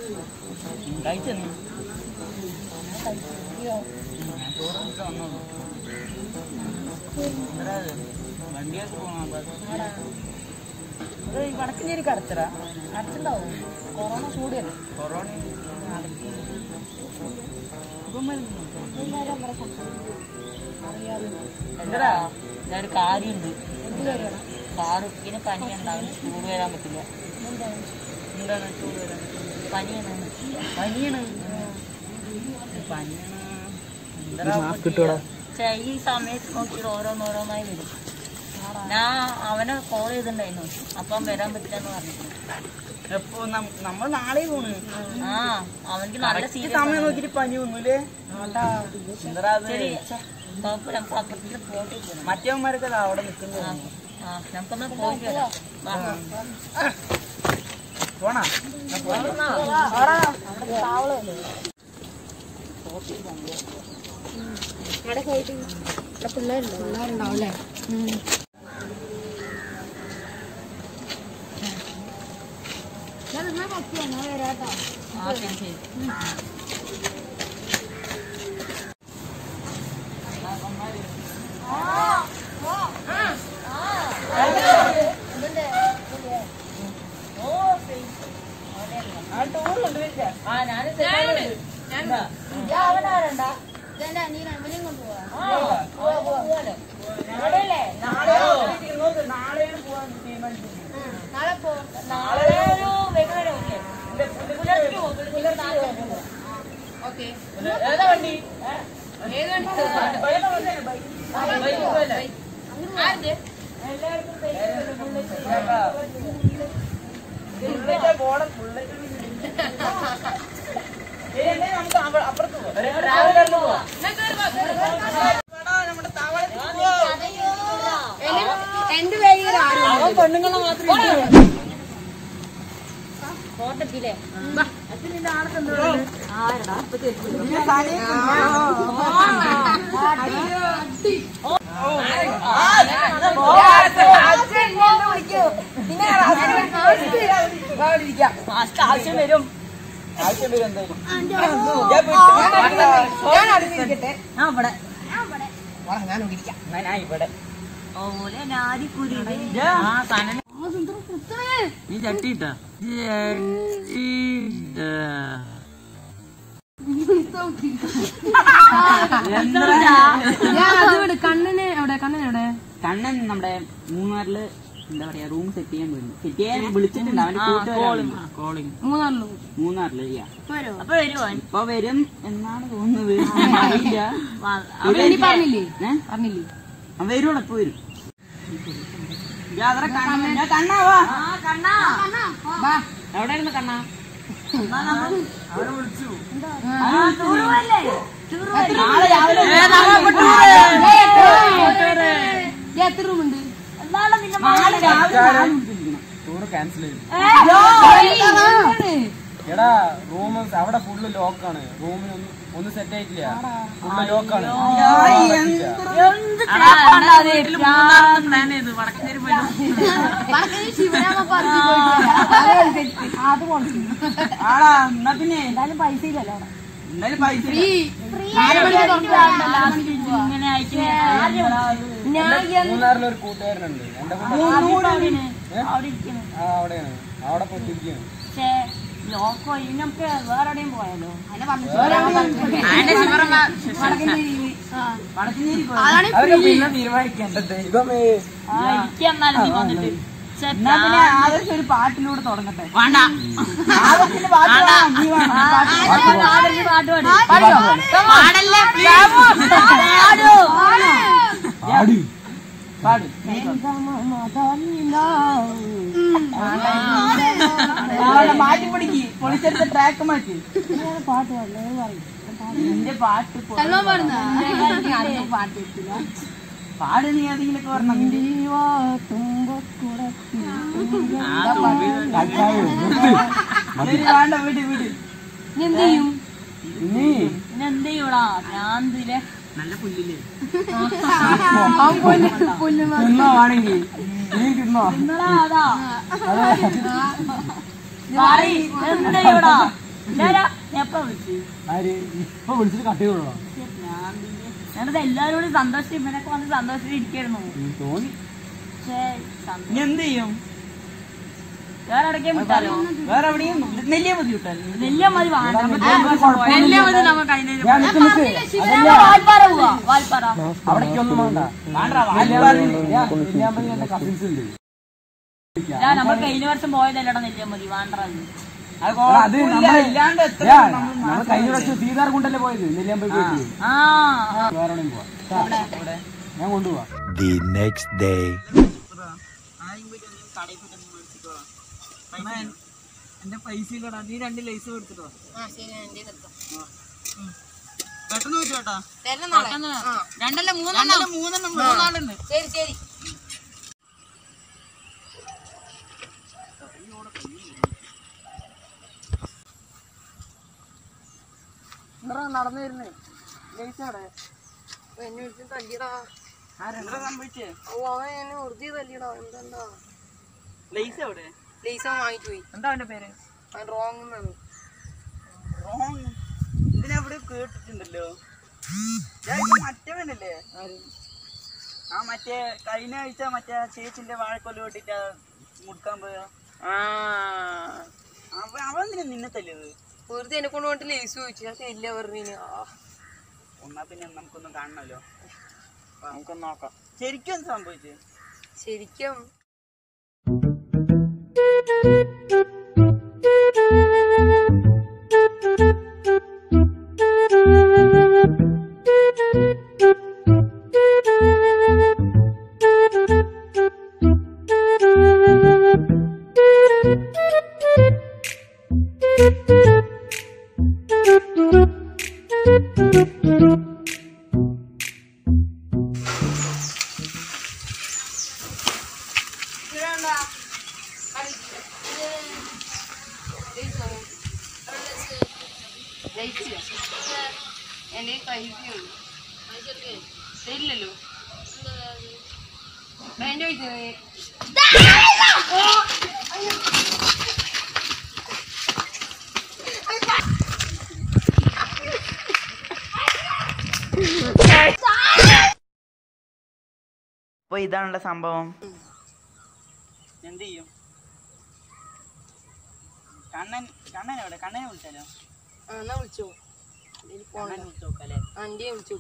കഴിച്ചു നീ ഞാൻ ചോറ് കഴിച്ചിട്ട് വന്നോളൂ എന്താ ഇത്? വണ്ടിയൊക്കെ പോകണം ഇത് ഈ വടക്കഞ്ചേരി അടച്ചറ അടച്ചുണ്ടാവും കൊറോണ കൂടിയല്ലേ കൊറോണ എന്താ ഞാനൊരു കാര്യമുണ്ട് കാറ് പിന്നെ പനി ഉണ്ടാവും ചൂട് വരാൻ പറ്റില്ല എന്താണ് ചൂട് വരാൻ പനിയാണ് പനിയാണ് പനിയാണ് എന്താ ഛെ, ഈ സമയത്ത് നോക്കിയിട്ട് ഓരോന്നോരോന്നായി വരും ഞാൻ അവനെ കോൾ ചെയ്തിട്ടുണ്ടായിരുന്നു അപ്പം വരാൻ പറ്റില്ലെന്ന് പറഞ്ഞിട്ടുണ്ട് എപ്പോ നമ്മൾ നാളെ പോണ് ആ അവനിക്ക് നല്ല Correct സീരിയസ് സമയം നോക്കിട്ട് പനി ഒന്നുമില്ലേ എന്താ അത്? ശരി ഛെ, കുഴപ്പമില്ല നമുക്ക് അപ്പുറത്തേക്ക് പോയിട്ട് വരാം. മറ്റേവന്മാരൊക്കെ ദാ അവിടെ നിൽക്കുന്നു ആ, ആ നമുക്കൊന്ന് പോയിട്ട് വരാം വാ. പോണാ അവിടെ പോയിട്ട് ഇവിടെ പിള്ളേരുണ്ടോ പിള്ളേരുണ്ടാവും അല്ലേ ഞാൻ വരാട്ടോ ആ ശരി ശരി ആ ഞാനും ഇതെന്റെ അനിയൻ അവനെയും കൊണ്ടുപോവാ നാളെയാണ് പോവാൻ തീരുമാനിച്ചിരിക്കുന്നത് നാളെ പോ നാളെ ഒരു വൈകുന്നേരം ഓക്കെ പുലർച്ചെ പോ, പുലർച്ചെ പോ. ഓക്കെ ഏതാ വണ്ടി ഏത് വണ്ടി ബൈക്ക് പോലെ. ആരുടെ ബുള്ളറ്റ് പോണം ബുള്ളറ്റ് നമുക്ക് അവ- അപ്പുറത്ത് പോവാം ട്രാവലറിൽ പോവാ നമ്മുടെ താവളത്തിൽ പോവാം എന്റെ പേര് ആരും പെണ്ണുങ്ങളെ മാത്രം കോട്ടത്തിലെ ഫാസ്റ്റ് ആവശ്യം വരും ആവശ്യം വരും എന്തായാലും ആ ഇവിടെ ഞാൻ ഞാൻ ഇവിടെ ഓലെ നാരിക്കുരി ആ സനന നീ ചട്ടിട്ടാ കണ്ണന് എവിടെ കണ്ണൻ എവിടെ കണ്ണൻ നമ്മുടെ മൂന്നാറില് എന്താ പറയാ റൂം സെറ്റ് ചെയ്യാൻ പോയിരുന്നു സെറ്റ് ചെയ്യാൻ വിളിച്ചിട്ടുണ്ട് അവന്റെ കൂട്ടുകാരാണ് കോളിംഗ് മൂന്നാറിലും മൂന്നാറില് ചെയ്യാ പോരോ അപ്പൊ വരുവോ ഇപ്പൊ വരും എന്നാണ് തോന്നുന്നത് അറിയില്ല ഇനി പറഞ്ഞില്ലേ ഏ? പറഞ്ഞില്ലേ അവൻ വരുവോളൂ ഇപ്പൊ വരും യാത്ര കണ്ണ കണ്ണാവാ എവിടെയായിരുന്നു കണ്ണാ അവിടെ വിളിച്ചു നാളെ രാവിലെ എത്ര റൂം ഉണ്ട് നാളെ രാവിലെ ടൂറ് ക്യാൻസൽ ചെയ്തു എടാ റൂം അവിടെ ഫുള്ള് ലോക്കാണ് റൂമിന് ഒന്നും സെറ്റ് ആയിട്ടില്ല ഫുള്ള് ലോക്കാണ് ആടാ എന്നാ പിന്നെ എന്തായാലും പൈസ ഇല്ലല്ലോ അവിടെ. എന്തായാലും പൈസ ഇങ്ങനെ അയച്ചു മൂന്നാറിൽ ഒരു കൂട്ടുകാരനുണ്ട് എന്റെ കൂട്ടുകാരൻ അവിടെ ഇരിക്കുന്നു ആ അവിടെയാണ് അവിടെ പൊട്ടിരിക്കുകയാണ് പക്ഷേ ലോക്കോ ഇതിനൊക്കെ വേറെ എവിടെയും പോയാലോ അവര് പിന്നെ തീരുമാനിക്കേണ്ടത് ദൈവമേ ഇരിക്കെന്നാലും നീ വന്നിട്ട് ഛെ, എന്നാ പിന്നെ ആദർശ് ഒരു പാട്ടിലൂടെ തുടങ്ങട്ടെ വേണ്ട ആദർശിന്റെ പാട്ട് വേണം, നീ വേണം, നീ പാട്ട് വേണം. ആദർശ് പാട്ട് പാടി പാടല്ലേ please. പാടൂ പാട്. പാട്. അവിടെ മാറ്റി പിടിക്ക് പൊളിച്ചെടുത്ത ട്രാക്ക് മാറ്റി നിന്റെ പാട്ട് പൊ- പാട് നീ ഏതെങ്കിലുമൊക്കെ പറഞ്ഞ നിന്റെ ശരി, വേണ്ട വിട് വിട് എന്ത് ചെയ്യും നീ പിന്നെന്ത് ചെയ്യൂടാ ഭ്രാന്തിലെ നല്ല പുല്ലില്ലേ അവൻ പുല്ല് പുല്ല് തിന്നോ ആണെങ്കിൽ നീ തിന്നോ നിങ്ങളാ അതാ പറയ്, എന്ത് ചെയ്യൂടാ ഇതാരാ? ഞാൻ എപ്പോ വിളിച്ചു ആര് ഇപ്പൊ വിളിച്ചിട്ട് കട്ട് ചെയ്തോളാം ഞാനത് എല്ലാരോടും സന്തോഷം ഇവനൊക്കെ വന്ന് സന്തോഷിച്ചിരിക്കായിരുന്നു തോന്നി പക്ഷേ സന്തോഷം ഇനി എന്ത് ചെയ്യും വേറെ ഇടയ്ക്കേ വിട്ടാലോ വേറെ എവിടെയും നെല്ലിയ മതി വിട്ടാൽ നെല്ലിയ മതി വേണ്ട നമുക്ക് നെല്ലിയ മതി നമുക്ക് അതിന് ഞാൻ നിക്ക് നിക്ക് അതല്ല വാൽപ്പാറ പോവാ വാൽപ്പാറ അവിടേക്കൊന്നും വേണ്ട നെല്ലിയാമ്പതി എന്റെ കസിൻസ് ഉണ്ട് ഞാൻ നമ്മൾ കഴിഞ്ഞ വർഷം പോയതല്ലടാ നെല്ലിയ മതി വേണ്ട അത് എടാ, അത് കുഴപ്പമില്ല. നമ്മള് ഇല്ലാണ്ട് എത്ര യാ, നമ്മൾ നമ്മള് കഴിഞ്ഞ പ്രാവശ്യം സീതാർ കൊണ്ടല്ലേ പോയത് നെല്ലിയാമ്പതി പോയിട്ട് ആ വേറെ എവിടെയും പോവാം ട്ടാ. ഞാൻ കൊണ്ടുപോവാ The next day. എന്റെ പൈസ ഇല്ലടാ നീ രണ്ട് ലൈസ് കൊടുത്തിട്ടോ ആ ശരി ഞാൻ എൻ്റെ നിർത്താം പെട്ടെന്ന് പറ്റുവാട്ടാ തരണം നാളെ ആ രണ്ടല്ല മൂന്നെണ്ണം മൂന്നെണ്ണം മൂന്നാളുണ്ട് ശരി ശരി നടന്നു വരുന്നേ എന്നെ വിളിച്ച് തല്ലിടാ എന്താ സംഭവിച്ചേ ഓ അവൻ എന്നെ ഉറുതി തല്ലിടാ എന്താ ലൈസ് എവിടെ ലേസ് അവൻ വാങ്ങിച്ചു പോയി എന്താ അവന്റെ പേര് അവൻ റോങ് എന്നാണ് റോങ് ഇതിനെവിടെ കേട്ടിട്ടുണ്ടല്ലോ ഞാൻ ഇത് മറ്റവനല്ലേ ആ മറ്റേ കഴിഞ്ഞ ആഴ്ച മറ്റേ ചേച്ചിന്റെ വാഴക്കൊല്ല കൊട്ടിട്ട് മുടുക്കാൻ പോയോ അവൻ അവൻ എന്തിനാ നിന്നെ തല്ലിയത് വെറുതെ എന്നെ കൊണ്ട് പോയിട്ട് ലേസ് ചോദിച്ചു ഞാൻ തരില്ല പറഞ്ഞു ആ ഒന്നാ പിന്നെ നമുക്കൊന്നും കാണണമല്ലോ നമുക്കൊന്ന് നോക്കാം ശരിക്കും എന്ത് സംഭവിച്ചേ ശരിക്കും എന്റെ കഴിക്കുള്ളൂ തരില്ലല്ലോ എന്റെ ചോദിച്ചത് അപ്പൊ ഇതാണുള്ള സംഭവം എന്ത് ചെയ്യും കണ്ണൻ കണ്ണൻ എവിടെ കണ്ണനെ വിളിച്ചാലോ ആ എന്നാ വിളിച്ചോ എനിക്ക് കണ്ണൻ പോകണ്ട വിളിച്ചു നോക്കാല്ലേ ആന്റിയെ വിളിച്ചു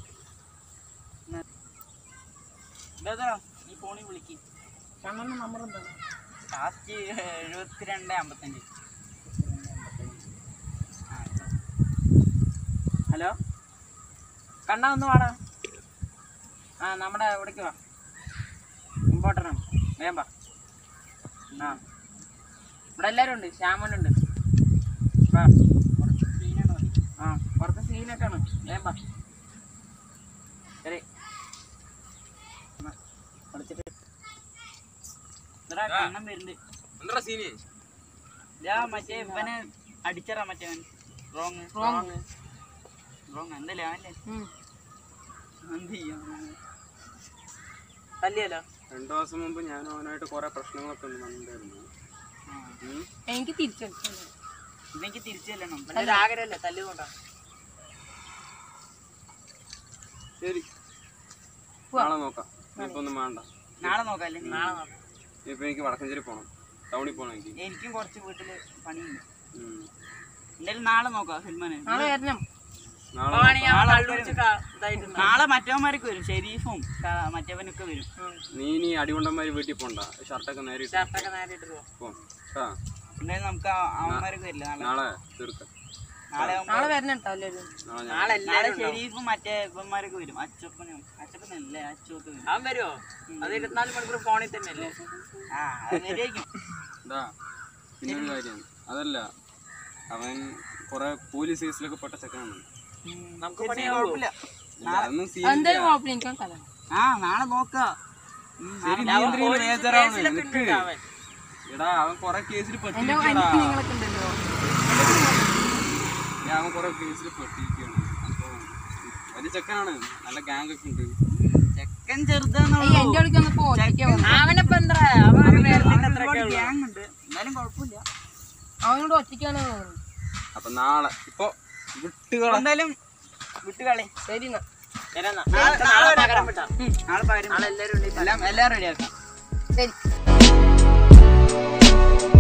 ഇതാ ഈ ഫോണിൽ വിളിക്ക് കണ്ണന്റെ നമ്പർ എന്താണ് ലാസ്റ്റ് എഴുപത്തിരണ്ട് അമ്പത്തഞ്ച് ഹലോ കണ്ണ ഒന്ന് വാടാ ആ നമ്മുടെ ഇവിടേക്ക് വാ ഇമ്പോർട്ടനാണ് വേഗം വാ ആ ഇവിടെ എല്ലാവരും ഉണ്ട് ശ്യാമനുണ്ട് വാ കുറച്ച് സീനാണ് മതി ആ കുറച്ച് സീനൊക്കെ ആണ് വേഗം വാ ശരി എന്നാ, വിളിച്ചിട്ട് ഇതാ കണ്ണൻ വരുന്നുണ്ട് ഞാൻ മറ്റേ ഇവനെ അടിച്ചറാ മറ്റവൻ റോങ് റോങ് റോങ് എന്തല്ലേ അവല്ലേ എന്ത് ചെയ്യും തല്ലിയല്ലോ രണ്ടു ദിവസം മുമ്പ് ഞാൻ അവനായിട്ട് കുറെ പ്രശ്നങ്ങളൊക്കെ വന്നിട്ടുണ്ടായിരുന്നു എനിക്ക് തിരിച്ചടിച്ചു ഇവനിക്ക് തിരിച്ചു ചെല്ലണം ഒരു ആഗ്രഹമല്ലേ തല്ലുകൊണ്ടാ ശരി നാളെ നോക്കാം ഇപ്പൊ ഒന്നും വേണ്ട നാളെ നോക്കാല്ലേ നാളെ നോക്കാം ഇപ്പൊ എനിക്ക് വടക്കഞ്ചേരി പോണം ടൗണിൽ പോണം എനിക്ക് എനിക്കും കുറച്ച് വീട്ടില് പണിയുണ്ട് ഉം. എന്തായാലും നാളെ നോക്കാം സൽമാനെ നാളെ വരണം നാളെ നോക്കാം. നാളെ മറ്റവന്മാരൊക്കെ വരും ഷെരീഫും ക- മറ്റവനൊക്കെ വരും നീ ഇനി അടികൊണ്ടന്മാര് വീട്ടിൽ പോണ്ട ഷർട്ടൊക്കെ നേരെ ഇട്ട് ഷർട്ടൊക്കെ നേരെ ഇട്ട് പോവാം പോ. ട്ടാ. എന്തായാലും നമുക്ക് ആ- അവന്മാരൊക്കെ വരില്ല നാളെ നാളെ തീർക്കാം നാളെ ആവുമ്പോ- നാളെ വരണം കേട്ടോ എല്ലാവരും നാളെ ഞാൻ നാളെ നാളെ ഷെരീഫും മറ്റേ ഇവന്മാരൊക്കെ വരും അച്ചപ്പനും അച്ചപ്പനല്ലേ അച്ചൊക്കെ വരും അവൻ വരുമോ അത് ഇരുപത്തിനാല് മണിക്കൂർ ഫോണിൽ തന്നെ അല്ലേ ആ അത് വരുമായിരിക്കും ഇതാ പിന്നൊരു കാര്യം അതല്ല അവൻ കുറെ പോലീസ് കേസിലൊക്കെ പെട്ട ചെക്കനാണ് നമുക്ക് കുഴപ്പമില്ല ഇല്ല, അതൊന്നും scene എന്തായാലും ഇല്ല. കുഴപ്പമില്ല എനിക്ക് കല ആ നാളെ നോക്കാം ശരി, നീ എന്തിനാ ഇങ്ങനെ ബേജാറാവുന്നെ? നിക്ക്. എടാ അവൻ കൊറേ കേസിൽ എന്റെ പെട്ടിരിക്കടാ എനിക്ക് നിങ്ങളൊക്കെ ഉണ്ടല്ലോ അവൻ കൊറേ കേസിൽ പെട്ടിരിക്കുകയാണ് അപ്പൊ വലിയ ചെക്കനാണ് നല്ല ഗ്യാങ് ഒക്കെ ഉണ്ട് ചെക്കൻ ചെറുതാന്നുള്ളൂ ഏയ്, എന്റെ അടുക്ക് വന്നപ്പോ ഒറ്റയ്ക്കാ വന്നത്. അവനിപ്പോ എന്താ അവന് ഒരുപാട് gang ഉണ്ട് എന്നാലും കുഴപ്പമില്ല അവനോട് ഒറ്റയ്ക്കാണ് തോന്നുന്നത് അപ്പൊ നാളെ ഇപ്പൊ വിട്ടുകള എന്തായാലും വിട്ടുകളി ശരി എന്നാ നാളെ നാളെ പകരം വിട്ടാം നാളെ പകരം നാളെ എല്ലാവരും എല്ലാം എല്ലാം റെഡിയാക്കാം ശരി